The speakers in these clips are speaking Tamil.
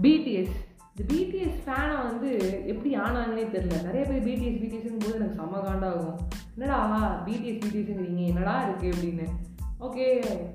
பிடிஎஸ் இந்த பிடிஎஸ் ஃபேனை வந்து எப்படி ஆனாங்கன்னே தெரில நிறைய பேர் பிடிஎஸ் பிடிஎஸ்ங்கும் போது எனக்கு செம்ம காண்டாகும் என்னடா பிடிஎஸ் பிடிஎஸ்ங்கிறீங்க என்னடா இருக்குது அப்படின்னு ஓகே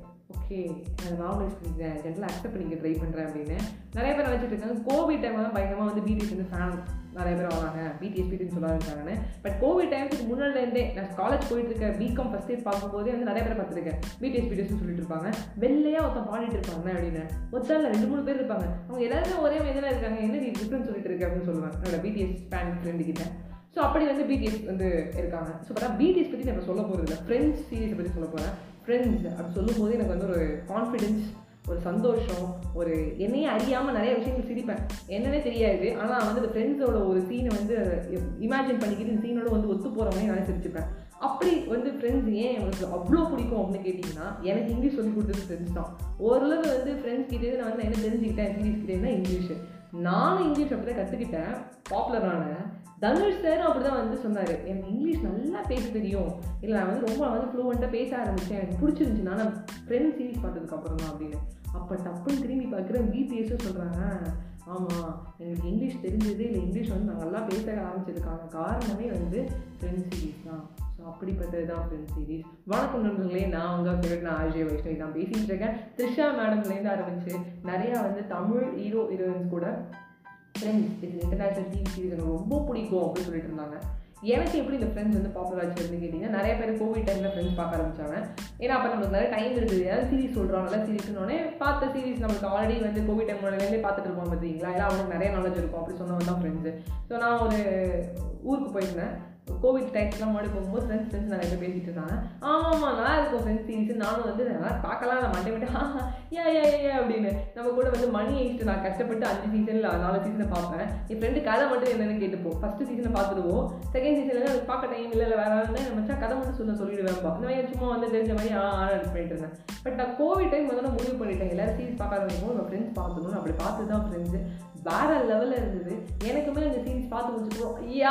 ஓகே அதை நார்மலைஸ் பண்ணிக்கிறேன் ஜென்ரலாக அக்செப்ட் பண்ணிக்க ட்ரை பண்ணுறேன் அப்படின்னு நிறைய பேர் நினச்சிட்டு இருக்காங்க கோவிட் டைம் தான் பயங்கரமாக வந்து பிடிஎஸ் வந்து ஃபேன் நிறைய பேர் வராங்க பிடிஎஸ் பிடிஎஸ் சொல்ல இருக்காங்கன்னு பட் கோவிட் டைமுக்கு முன்னாடிலேருந்தே நான் காலேஜ் போயிட்டு இருக்க பிகாம் ஃபஸ்ட் இயர் பார்க்கும்போதே வந்து நிறைய பேர் பார்த்துருக்கேன் பிடிஎஸ் பிடிஎஸ்னு சொல்லிட்டு இருப்பாங்க வெள்ளையாக ஒருத்தன் பாடிட்டு இருப்பாங்க அப்படின்னு ஒருத்தர் ரெண்டு மூணு பேர் இருப்பாங்க அவங்க எல்லாருமே ஒரே மாதிரி இருக்காங்க என்ன நீ டிஃப்ரெண்ட் சொல்லிட்டு இருக்க அப்படின்னு சொல்லுவேன் என்னோட பிடிஎஸ் ஃபேன் ஃப்ரெண்டு கிட்ட ஸோ அப்படி வந்து பிடிஎஸ் வந்து இருக்காங்க ஸோ பார்த்தா பிடிஎஸ் பற்றி நான் சொல்ல போகிறது இல்லை ஃப்ரெண்ட்ஸ் சீரீஸை பற்றி சொல்ல போகிறேன் ஃப்ரெண்ட்ஸ் அப்படி சொல்லும்போது எனக்கு வந்து ஒரு கான்ஃபிடென்ஸ் ஒரு சந்தோஷம் ஒரு என்னையே அறியாமல் நிறைய விஷயங்கள் சிரிப்பேன் என்னன்னே தெரியாது ஆனால் வந்து அந்த ஃப்ரெண்ட்ஸோட ஒரு சீனை வந்து இமேஜின் பண்ணிக்கிட்டு இந்த சீனோட வந்து ஒத்து போகிற மாதிரி நான் சிரிச்சுப்பேன் அப்படி வந்து ஃப்ரெண்ட்ஸ் ஏன் எனக்கு அவ்வளோ பிடிக்கும் அப்படின்னு கேட்டிங்கன்னா எனக்கு இங்கிலீஷ் சொல்லி கொடுத்தது ஃப்ரெண்ட்ஸ் தான் ஓரளவு வந்து ஃப்ரெண்ட்ஸ் கிட்டே நான் வந்து என்ன தெரிஞ்சுக்கிட்டேன் சீரீஸ் கிட்டே இங்கிலீஷ் நானும் இங்கிலீஷ் அப்படி தான் கற்றுக்கிட்டேன் பாப்புலரான தனுஷ் சார் அப்படி தான் வந்து சொன்னார் எனக்கு இங்கிலீஷ் நல்லா பேச தெரியும் இல்லை நான் வந்து ரொம்ப வந்து ஃப்ளூவெண்ட்டாக பேச ஆரம்பித்தேன் எனக்கு பிடிச்சிருந்துச்சு நான் ஃப்ரெண்ட்ஸ் சீரீஸ் பார்த்ததுக்கப்புறம் தான் அப்படின்னு அப்போ டப்புன்னு திரும்பி பார்க்குறேன் பிபிஎஸும் சொல்கிறாங்க ஆமாம் எங்களுக்கு இங்கிலீஷ் தெரிஞ்சது இல்லை இங்கிலீஷ் வந்து நாங்கள் நல்லா பேச ஆரம்பிச்சதுக்கான காரணமே வந்து ஃப்ரெண்ட்ஸ் சீரீஸ் தான் ஸோ அப்படிப்பட்டது தான் ஃப்ரெண்ட்ஸ் சீரீஸ் வணக்கம் நண்பர்களே நான் உங்கள் ஃபேவரட் நான் அஜய் வைஷ்ணவி தான் பேசிகிட்டு இருக்கேன் த்ரிஷா மேடம்லேருந்து ஆரம்பிச்சு நிறையா வந்து தமிழ் ஹீரோ ஹீரோயின்ஸ் கூட ஃப்ரெண்ட்ஸ் இது இன்டர்நேஷ்னல் டிவி சீரிஸ் எனக்கு ரொம்ப பிடிக்கும் அப்படின்னு சொல்லிட்டு இருந்தாங்க எனக்கு எப்படி இந்த ஃப்ரெண்ட்ஸ் வந்து பாப்புலர் ஆச்சு அப்படின்னு கேட்டிங்கன்னா நிறைய பேர் கோவிட் டைமில் ஃப்ரெண்ட்ஸ் பார்க்க ஆரம்பிச்சாங்க ஏன்னா அப்போ நம்மளுக்கு நிறைய டைம் இருக்குது ஏதாவது சீரிஸ் சொல்கிறோம் நல்ல சீரிஸ்னோடனே பார்த்த சீரிஸ் நம்மளுக்கு ஆல்ரெடி வந்து கோவிட் டைம் முன்னாடிலேருந்தே பார்த்துட்டு இருப்போம் பார்த்தீங்களா ஏன்னா அவனுக்கு நிறைய நாலேஜ் இருக்கும் அப்படி சொன்னவங்க தான் ஃப்ரெண்ட்ஸு ஸோ நான் ஒரு ஊருக்கு போயிருந்தேன் கோவிட் டைம்ஸ்லாம் முன்னாடி போகும்போது ஃப்ரெண்ட்ஸ் ஃப்ரெண்ட்ஸ் நிறைய பேர் பேசிட்டு இருந்தாங்க ஆமாம்மா நல்லா இருக்கும் ஃப்ரெண்ட்ஸ் சீரிஸ் நானும் வந்து நல்லா பார்க்கலாம் நான் மண்டே மட்டும் ஆஹா ஏ ஏ ஏ அப்படின்னு நம்ம கூட வந்து மணி ஆயிடுச்சு நான் கஷ்டப்பட்டு அஞ்சு சீசனில் நாலு சீசனை பார்ப்பேன் என் ஃப்ரெண்டு கதை மட்டும் என்னென்னு கேட்டுப்போம் ஃபஸ்ட்டு சீசனை பார்த்துருவோம் செகண்ட் சீசனில் எனக்கு பார்க்க டைம் இல்லை இல்லை வேற இருந்தால் மச்சா கதை மட்டும் சொல்ல சொல்லிடுவேன்ப்பா இந்த மாதிரி சும்மா வந்து தெரிஞ்ச மாதிரி ஆ ஆ பண்ணிட்டு இருந்தேன் பட் நான் கோவிட் டைம் முதல்ல முடிவு பண்ணிட்டேன் எல்லாரும் சீரிஸ் பார்க்க ஆரம்பிக்கும் நம்ம ஃப்ரெண்ட்ஸ் பார்த்துக்கணும் அப்படி பார்த்து தான் ஃப்ரெண்ட்ஸு வேற லெவலில் இருந்தது எனக்குமே இந்த சீரிஸ் பார்த்து முடிச்சுக்கிறோம் ஐயா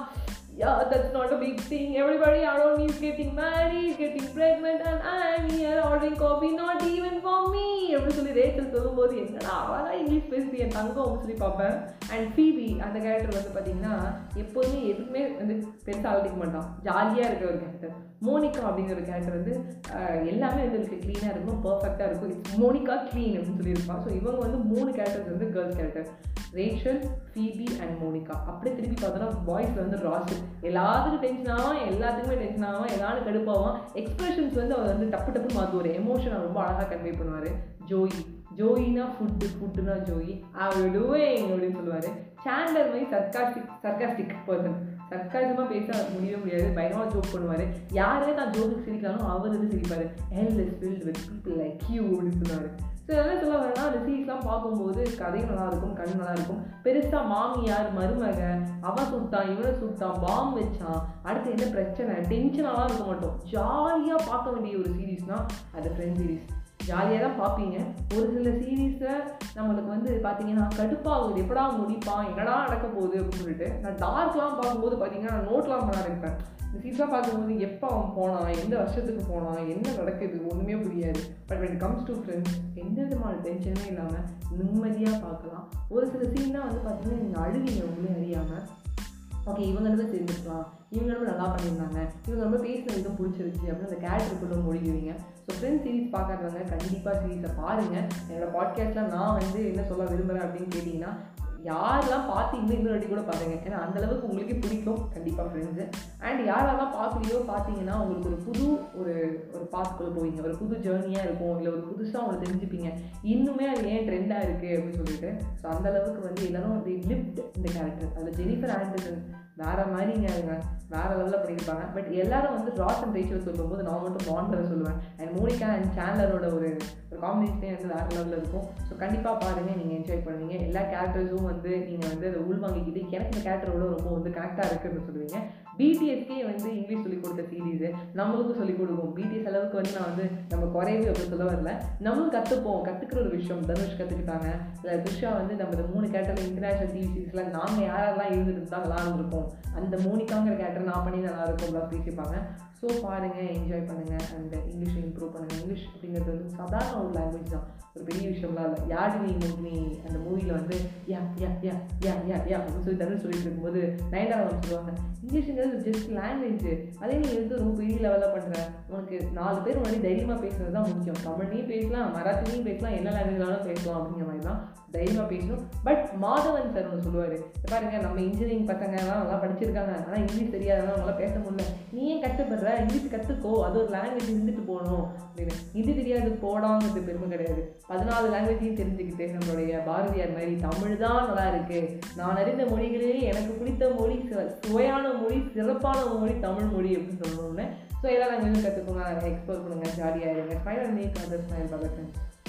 yeah, that's not a big thing. Everybody around me is getting married, getting pregnant, and I'm here ordering coffee, not even for me. அப்படின்னு சொல்லி ரேச்சல் சொல்லும்போது என்னடா அவதான் இங்கிலீஷ் பேசுது என் தங்கம் அப்படின்னு சொல்லி பார்ப்பேன் அண்ட் ஃபீபி அந்த கேரக்டர் வந்து பார்த்தீங்கன்னா எப்போதுமே எதுவுமே வந்து பெருசாக அழட்டிக்க மாட்டான் ஜாலியாக இருக்கிற ஒரு கேரக்டர் மோனிகா அப்படிங்கிற ஒரு கேரக்டர் வந்து எல்லாமே வந்து இருக்கு க்ளீனாக இருக்கும் பர்ஃபெக்டாக இருக்கும் இட்ஸ் மோனிகா க்ளீன் அப்படின்னு சொல்லியிருப்பான் ஸோ இவங்க வந்து மூணு கேரக்டர்ஸ் வந்து girls character Rachel Phoebe and Monica அப்படியே திருப்பி பார்த்தோன்னா பாய்ஸில் வந்து ராசு எல்லாத்துக்கும் டென்ஷன் ஆகும் எல்லாத்துக்குமே டென்ஷன் ஆகும் ஏதாவது கடுப்பாகும் எக்ஸ்பிரஷன்ஸ் வந்து அவர் வந்து டப்பு டப்பு மாற்றுவார் எமோஷனை ரொம்ப அழகாக கன்வே பண்ணுவார் ஜோயி ஜோயினா ஃபுட்டு ஃபுட்டுனா ஜோயி அவர் டூயிங் அப்படின்னு சொல்லுவார் சாண்டர் மாதிரி சர்க்காஸ்டிக் சர்க்காஸ்டிக் பர்சன் சர்க்காசமாக பேச முடியவே முடியாது பயங்கரமாக ஜோக் பண்ணுவார் யாரே தான் ஜோக்கு சிரிக்கிறாலும் அவர் வந்து சிரிப்பார் hell is filled with people like you அப்படின்னு சொல்லுவார் ஸோ என்ன சொல்ல வரேன்னா அந்த சீரிஸ்லாம் பார்க்கும்போது கதையும் நல்லா இருக்கும் கண் நல்லா இருக்கும் பெருசாக மாமியார் மருமக அவன் சுட்டான் இவனை சுட்டான் பாம் வச்சான் அடுத்து என்ன பிரச்சனை டென்ஷனாலாம் இருக்க மாட்டோம் ஜாலியாக பார்க்க வேண்டிய ஒரு சீரீஸ்னால் அது ஃப்ரெண்ட் சீரீஸ் ஜாலியாக தான் பார்ப்பீங்க ஒரு சில சீரீஸில் நம்மளுக்கு வந்து பார்த்தீங்கன்னா கடுப்பாகுது எப்படா முடிப்பான் என்னடா நடக்க போகுது அப்படின்னு சொல்லிட்டு நான் டார்க்லாம் பார்க்கும்போது பார்த்தீங்கன்னா நான் நோட்லாம் பண்ண ஆரம்பிப்பேன் இந்த சீசன் பார்க்கும்போது எப்போ அவன் போனான் எந்த வருஷத்துக்கு போனான் என்ன நடக்குது ஒன்றுமே புரியாது but when comes to friends எந்த விதமான டென்ஷனுமே இல்லாமல் நிம்மதியாக பார்க்கலாம் ஒரு சில சீன்லாம் வந்து பார்த்தீங்கன்னா நீங்கள் அழுவீங்க உங்களே அறியாமல் ஓகே இவங்க ரெண்டு பேரும் சேர்ந்துருக்கலாம் இவங்க ரொம்ப நல்லா பண்ணியிருந்தாங்க இவங்க ரொம்ப பேசின விதம் பிடிச்சிருச்சு அப்படின்னு அந்த கேரக்டருக்குள்ளே முடிவுவீங்க ஸோ ஃப்ரெண்ட்ஸ் சீரிஸ் பார்க்குறவங்க கண்டிப்பாக சீரீஸை பாருங்கள் என்னோடய பாட்காஸ்ட்டில் நான் வந்து என்ன சொல்ல விரும்புகிறேன் அப்படின்னு கேட்டிங்கன்னா யாரெல்லாம் பார்த்தீங்களோ இன்னொரு வாட்டி கூட பாருங்க ஏன்னா அந்த அளவுக்கு உங்களுக்கே பிடிக்கும் கண்டிப்பாக ஃப்ரெண்ட்ஸு அண்ட் யாரெல்லாம் பார்க்கலையோ பார்த்தீங்கன்னா உங்களுக்கு ஒரு புது ஒரு ஒரு பாத்துக்குள்ளே போவீங்க ஒரு புது ஜேர்னியாக இருக்கும் இல்லை ஒரு புதுசாக உங்களுக்கு தெரிஞ்சுப்பீங்க இன்னுமே அது ஏன் ட்ரெண்டாக இருக்குது அப்படின்னு சொல்லிட்டு ஸோ அந்த அளவுக்கு வந்து எல்லாரும் வந்து லிப்ட் இந்த கேரக்டர் அதில் ஜெனிஃபர் ஆண்டர்சன் வேற மாதிரிங்க அவங்க வேற லெவலில் பண்ணியிருப்பாங்க பட் எல்லாரும் வந்து ராஸ் அண்ட் ரேஷியோ சொல்லும்போது நான் மட்டும் மாண்டரை சொல்லுவேன் அண்ட் மோனிகா அண்ட் சேனலரோட ஒரு ஒரு காம்பினேஷனே வந்து வேற லெவலில் இருக்கும் ஸோ கண்டிப்பாக பாருங்கள் நீங்கள் என்ஜாய் பண்ணுவீங்க எல்லா கேரக்டர்ஸும் வந்து நீங்கள் வந்து அதை உள்வாங்கிக்கிட்டு எனக்கு இந்த கேரக்டரோட ரொம்ப வந்து கனெக்டாக இருக்குன்னு சொல்லுவீங்க பிடிஎஸ்கே வந்து இங்கிலீஷ் சொல்லிக் கொடுத்த சீரீஸு நம்மளுக்கும் சொல்லிக் கொடுக்கும் பிடிஎஸ் அளவுக்கு வந்து நான் வந்து நம்ம குறைவு அப்படி சொல்ல வரல நம்மளும் கற்றுப்போம் கற்றுக்கிற ஒரு விஷயம் தனுஷ் கற்றுக்கிட்டாங்க இல்லை துஷா வந்து நம்ம இந்த மூணு கேரக்டர் இன்டர்நேஷனல் டிவி சீரீஸில் நாங்கள் யாரெல்லாம் இருந்துட்டு தான் நல்லா இருந்திருப்போம் அந்த மோனிகாங்கிற கேரக்டர் நான் பண்ணி நல்லா இருக்கும் அப்படின்னு பேசிப்பாங்க ஸோ ஸோ பாருங்கள் என்ஜாய் பண்ணுங்கள் அண்ட் இங்கிலீஷை இம்ப்ரூவ் பண்ணுங்கள் இங்கிலீஷ் அப்படிங்கிறது வந்து சாதாரண ஒரு லாங்குவேஜ் தான் ஒரு பெரிய விஷயம்லாம் இல்லை யாழினி மூவினி அந்த மூவியில் வந்து யா யா யா யா யா யா அப்படின்னு சொல்லி தமிழ் சொல்லிட்டு இருக்கும்போது நயன்தாரா வந்து சொல்லுவாங்க இங்கிலீஷுங்கிறது ஜஸ்ட் லாங்குவேஜ் அதே நீ வந்து ரொம்ப பெரிய லெவலில் பண்ணுற உனக்கு நாலு பேர் முன்னாடி தைரியமாக பேசுறது தான் முக்கியம் தமிழ்லையும் பேசலாம் மராத்திலையும் பேசலாம் என்ன லாங்குவேஜ்னாலும் பேசலாம் அப்படிங்கிற மாதிரி தான் தைரியமாக பேசணும் பட் மாதவன் சார் ஒன்று சொல்லுவார் பாருங்க நம்ம இன்ஜினியரிங் பசங்கலாம் நல்லா படிச்சிருக்காங்க ஆனால் இங்கிலீஷ் தெரியாதவங்க அவங்களாம் பேச முடியல நீ ஏன் கஷ்டப்படுற இங்கிலீஷ் கற்றுக்கோ அது ஒரு லாங்குவேஜ் இருந்துட்டு போகணும் அப்படின்னு இது தெரியாது போடாங்கிறது பெருமை கிடையாது பதினாலு லாங்குவேஜையும் தெரிஞ்சுக்கிட்டு நம்மளுடைய பாரதியார் மாதிரி தமிழ் தான் நல்லா இருக்கு நான் அறிந்த மொழிகளிலே எனக்கு பிடித்த மொழி சு- சுவையான மொழி சிறப்பான மொழி தமிழ் மொழி அப்படின்னு சொல்லணும்னு ஸோ எல்லா லாங்குவேஜும் கற்றுக்கோங்க எக்ஸ்ப்ளோர் பண்ணுங்க ஜாலியாக இருங்க final meet other smile Bhagat